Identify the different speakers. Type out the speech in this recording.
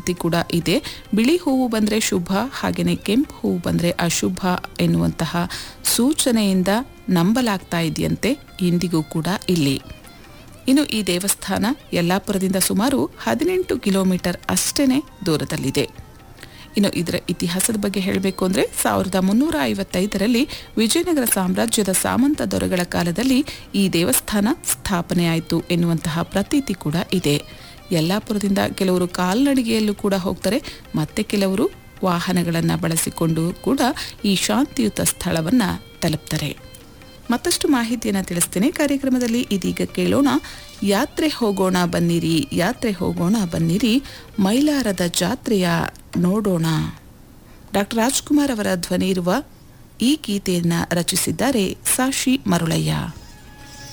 Speaker 1: ಪ್ರತೀತಿ ಕೂಡ ಇದೆ ಬಿಳಿ ಹೂವು ಬಂದರೆ ಶುಭ ಹಾಗೆಯೇ ಕೆಂಪು ಹೂವು ಬಂದರೆ ಅಶುಭ ಎನ್ನುವಂತಹ ಸೂಚನೆಯಿಂದ ನಂಬಲಾಗ್ತಾ ಇದೆಯಂತೆ ಇಂದಿಗೂ ಕೂಡ ಇಲ್ಲಿ ಇನ್ನು ಈ ದೇವಸ್ಥಾನ ಯಲ್ಲಾಪುರದಿಂದ ಸುಮಾರು ಹದಿನೆಂಟು ಕಿಲೋಮೀಟರ್ ಅಷ್ಟೇ ದೂರದಲ್ಲಿದೆ ಇನ್ನು ಇದರ ಇತಿಹಾಸದ ಬಗ್ಗೆ ಹೇಳಬೇಕು ಅಂದರೆ ಸಾವಿರದ ಮುನ್ನೂರ ಐವತ್ತೈದರಲ್ಲಿ ವಿಜಯನಗರ ಸಾಮ್ರಾಜ್ಯದ ಸಾಮಂತ ದೊರೆಗಳ ಕಾಲದಲ್ಲಿ ಈ ದೇವಸ್ಥಾನ ಸ್ಥಾಪನೆಯಾಯಿತು ಎನ್ನುವಂತಹ ಪ್ರತೀತಿ ಕೂಡ ಇದೆ ಯಲ್ಲಾಪುರದಿಂದ ಕೆಲವರು ಕಾಲ್ನಡಿಗೆಯಲ್ಲೂ ಕೂಡ ಹೋಗ್ತಾರೆ ಮತ್ತೆ ಕೆಲವರು ವಾಹನಗಳನ್ನು ಬಳಸಿಕೊಂಡು ಕೂಡ ಈ ಶಾಂತಿಯುತ ಸ್ಥಳವನ್ನು ತಲುಪ್ತಾರೆ ಮತ್ತಷ್ಟು ಮಾಹಿತಿಯನ್ನು ತಿಳಿಸ್ತೇನೆ ಕಾರ್ಯಕ್ರಮದಲ್ಲಿ ಇದೀಗ ಕೇಳೋಣ ಯಾತ್ರೆ ಹೋಗೋಣ ಬನ್ನಿರಿ ಯಾತ್ರೆ ಹೋಗೋಣ ಬನ್ನಿರಿ ಮೈಲಾರದ ಜಾತ್ರೆಯ ನೋಡೋಣ ಡಾಕ್ಟರ್ ರಾಜ್ಕುಮಾರ್ ಅವರ ಧ್ವನಿ ಇರುವ ಈ ಗೀತೆಯನ್ನು ರಚಿಸಿದ್ದಾರೆ ಸಾಶಿ ಮರುಳಯ್ಯ